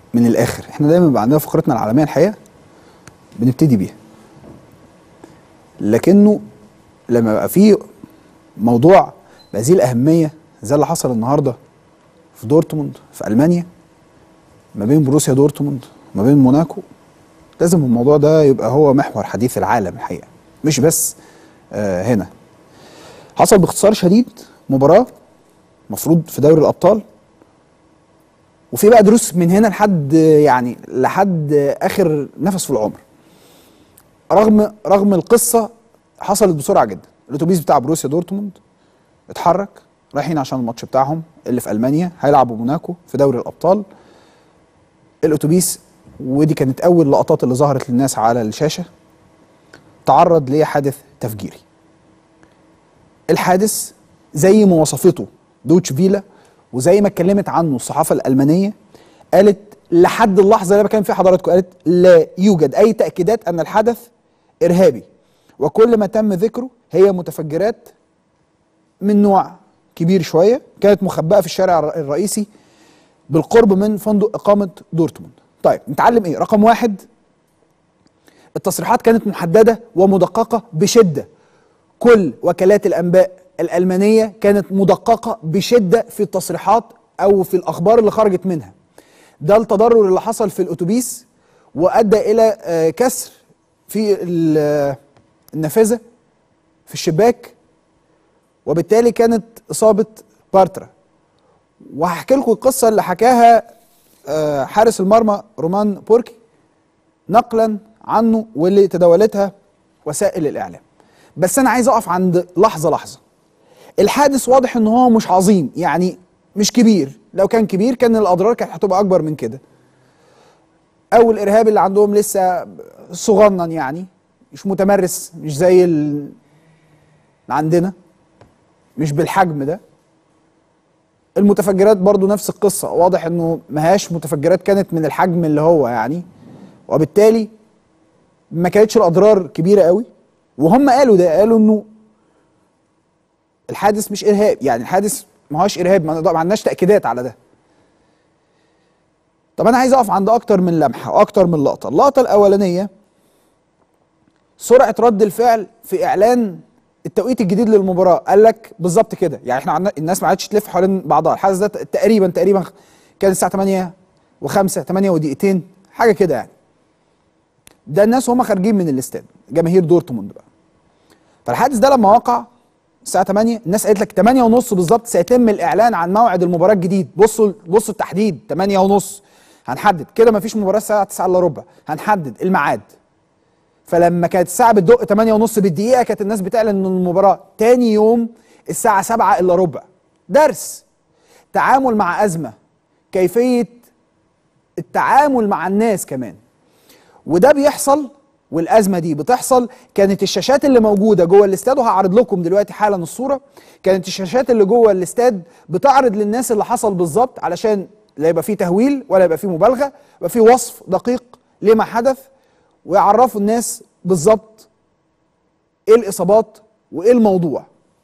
من الاخر احنا دايما بيبقى عندنا فقرتنا العالميه الحقيقه بنبتدي بيها لكنه لما بقى في موضوع بهذه الاهميه زي اللي حصل النهارده في دورتموند في المانيا ما بين بروسيا دورتموند وما بين موناكو لازم الموضوع ده يبقى هو محور حديث العالم الحقيقه مش بس آه هنا حصل باختصار شديد مباراه مفروض في دوري الابطال وفي بقى دروس من هنا لحد يعني لحد اخر نفس في العمر رغم رغم القصه حصلت بسرعه جدا الاتوبيس بتاع بروسيا دورتموند اتحرك رايحين عشان الماتش بتاعهم اللي في المانيا هيلعبوا موناكو في دوري الابطال الاتوبيس ودي كانت اول لقطات اللي ظهرت للناس على الشاشه تعرض لحادث تفجيري الحادث زي ما وصفته دوتش فيلا وزي ما اتكلمت عنه الصحافه الالمانيه قالت لحد اللحظه اللي بكلم فيها حضراتكم قالت لا يوجد اي تاكيدات ان الحدث ارهابي وكل ما تم ذكره هي متفجرات من نوع كبير شويه كانت مخبأه في الشارع الرئيسي بالقرب من فندق اقامه دورتموند. طيب نتعلم ايه؟ رقم واحد التصريحات كانت محدده ومدققه بشده. كل وكالات الانباء الالمانيه كانت مدققه بشده في التصريحات او في الاخبار اللي خرجت منها. ده التضرر اللي حصل في الاتوبيس وادى الى كسر في النافذه في الشباك وبالتالي كانت اصابه بارترا وهحكي لكم القصه اللي حكاها حارس المرمى رومان بوركي نقلا عنه واللي تداولتها وسائل الاعلام بس انا عايز اقف عند لحظه لحظه الحادث واضح ان هو مش عظيم يعني مش كبير لو كان كبير كان الاضرار كانت هتبقى اكبر من كده او الارهاب اللي عندهم لسه صغنن يعني مش متمرس مش زي اللي عندنا مش بالحجم ده المتفجرات برضو نفس القصة واضح انه مهاش متفجرات كانت من الحجم اللي هو يعني وبالتالي ما كانتش الاضرار كبيرة قوي وهم قالوا ده قالوا انه الحادث مش ارهاب يعني الحادث ما هوش ارهاب ما عندناش تاكيدات على ده طب انا عايز اقف عند اكتر من لمحه واكتر من لقطه اللقطه الاولانيه سرعه رد الفعل في اعلان التوقيت الجديد للمباراه قال لك بالظبط كده يعني احنا عندنا الناس ما عادش تلف حوالين بعضها الحدث ده تقريبا تقريبا كان الساعه 8 و5 8 ودقيقتين حاجه كده يعني ده الناس وهم خارجين من الاستاد جماهير دورتموند بقى فالحادث ده لما وقع الساعه 8 الناس قالت لك 8 ونص بالظبط سيتم الاعلان عن موعد المباراه الجديد بصوا بصوا التحديد 8 ونص هنحدد كده مفيش مباراه الساعه 9 الا ربع هنحدد الميعاد فلما كانت الساعه بتدق 8 ونص بالدقيقه كانت الناس بتعلن ان المباراه تاني يوم الساعه 7 الا ربع درس تعامل مع ازمه كيفيه التعامل مع الناس كمان وده بيحصل والازمه دي بتحصل كانت الشاشات اللي موجوده جوه الاستاد وهعرض لكم دلوقتي حالا الصوره كانت الشاشات اللي جوه الاستاد بتعرض للناس اللي حصل بالظبط علشان لا يبقى فيه تهويل ولا يبقى فيه مبالغه يبقى فيه وصف دقيق لما حدث ويعرفوا الناس بالظبط ايه الاصابات وايه الموضوع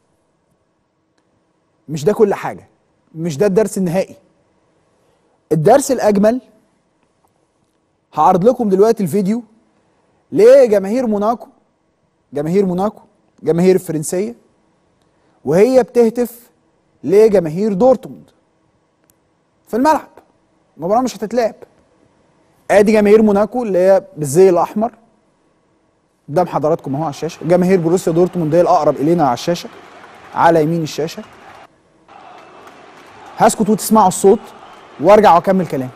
مش ده كل حاجه مش ده الدرس النهائي الدرس الاجمل هعرض لكم دلوقتي الفيديو لجماهير موناكو جماهير موناكو جماهير الفرنسيه وهي بتهتف لجماهير دورتموند في الملعب المباراه مش هتتلعب ادي جماهير موناكو اللي هي بالزي الاحمر قدام حضراتكم اهو على الشاشه جماهير بروسيا دورتموند هي الاقرب الينا على الشاشه على يمين الشاشه هسكت وتسمعوا الصوت وارجع واكمل كلامي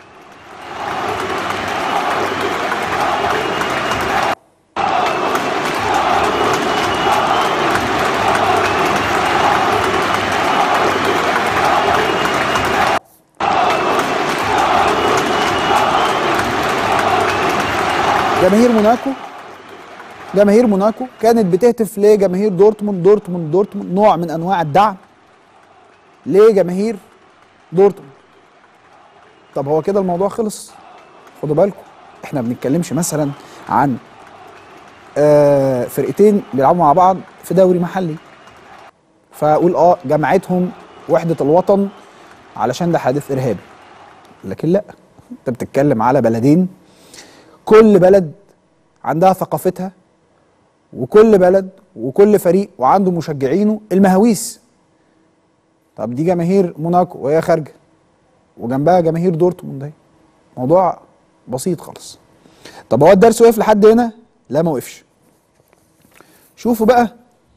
جماهير موناكو جماهير موناكو كانت بتهتف لجماهير دورتموند دورتموند دورتموند نوع من انواع الدعم لجماهير دورتموند طب هو كده الموضوع خلص خدوا بالكم احنا بنتكلمش مثلا عن آه فرقتين بيلعبوا مع بعض في دوري محلي فاقول اه جمعتهم وحده الوطن علشان ده حادث ارهابي لكن لا انت بتتكلم على بلدين كل بلد عندها ثقافتها وكل بلد وكل فريق وعنده مشجعينه المهاويس طب دي جماهير موناكو وهي خارجه وجنبها جماهير دورتموند اهي موضوع بسيط خالص طب هو الدرس وقف لحد هنا لا ما وقفش شوفوا بقى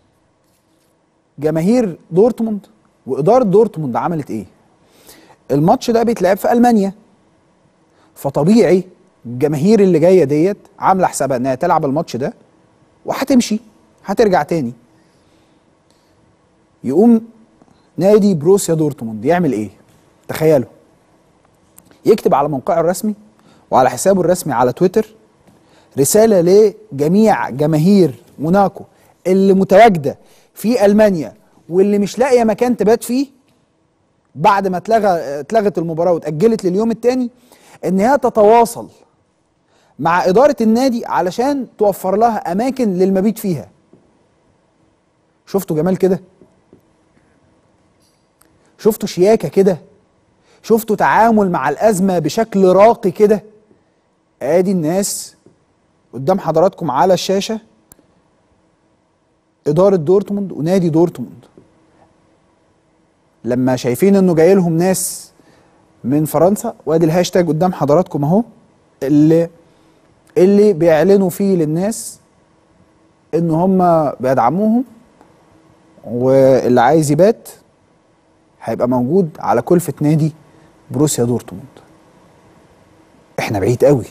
جماهير دورتموند واداره دورتموند عملت ايه الماتش ده بيتلعب في المانيا فطبيعي الجماهير اللي جايه ديت عامله حسابها انها تلعب الماتش ده وهتمشي هترجع تاني يقوم نادي بروسيا دورتموند يعمل ايه تخيلوا يكتب على موقعه الرسمي وعلى حسابه الرسمي على تويتر رساله لجميع جماهير موناكو اللي متواجده في المانيا واللي مش لاقيه مكان تبات فيه بعد ما اتلغى اتلغت المباراه واتاجلت لليوم الثاني ان هي تتواصل مع اداره النادي علشان توفر لها اماكن للمبيت فيها شفتوا جمال كده شفتوا شياكه كده شفتوا تعامل مع الازمه بشكل راقي كده ادي الناس قدام حضراتكم على الشاشه اداره دورتموند ونادي دورتموند لما شايفين انه جاي لهم ناس من فرنسا وادي الهاشتاج قدام حضراتكم اهو اللي اللي بيعلنوا فيه للناس ان هم بيدعموهم واللي عايز يبات هيبقى موجود على كلفة نادي بروسيا دورتموند احنا بعيد قوي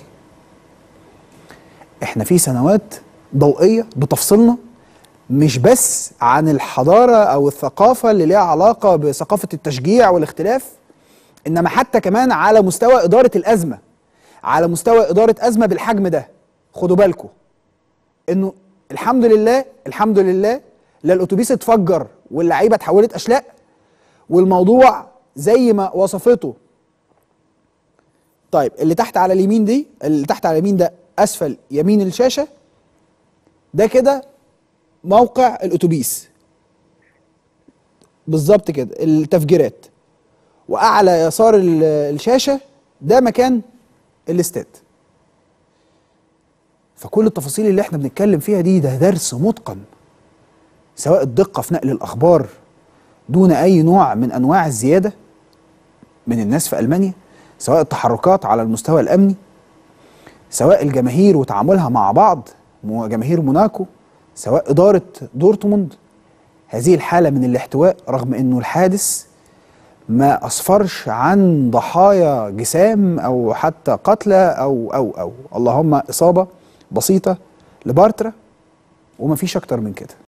احنا في سنوات ضوئية بتفصلنا مش بس عن الحضارة او الثقافة اللي ليها علاقة بثقافة التشجيع والاختلاف انما حتى كمان على مستوى ادارة الازمة على مستوى ادارة ازمة بالحجم ده خدوا بالكم انه الحمد لله الحمد لله لا الاتوبيس اتفجر واللعيبة اتحولت اشلاء والموضوع زي ما وصفته طيب اللي تحت على اليمين دي اللي تحت على اليمين ده اسفل يمين الشاشه ده كده موقع الاتوبيس بالظبط كده التفجيرات واعلى يسار ال- الشاشه ده مكان الاستاد فكل التفاصيل اللي احنا بنتكلم فيها دي ده درس متقن سواء الدقه في نقل الاخبار دون اي نوع من انواع الزياده من الناس في المانيا سواء التحركات على المستوى الامني سواء الجماهير وتعاملها مع بعض مو- جماهير موناكو سواء اداره دورتموند هذه الحاله من الاحتواء رغم انه الحادث ما اسفرش عن ضحايا جسام او حتى قتلى او او او اللهم اصابه بسيطه لبارترا وما فيش اكتر من كده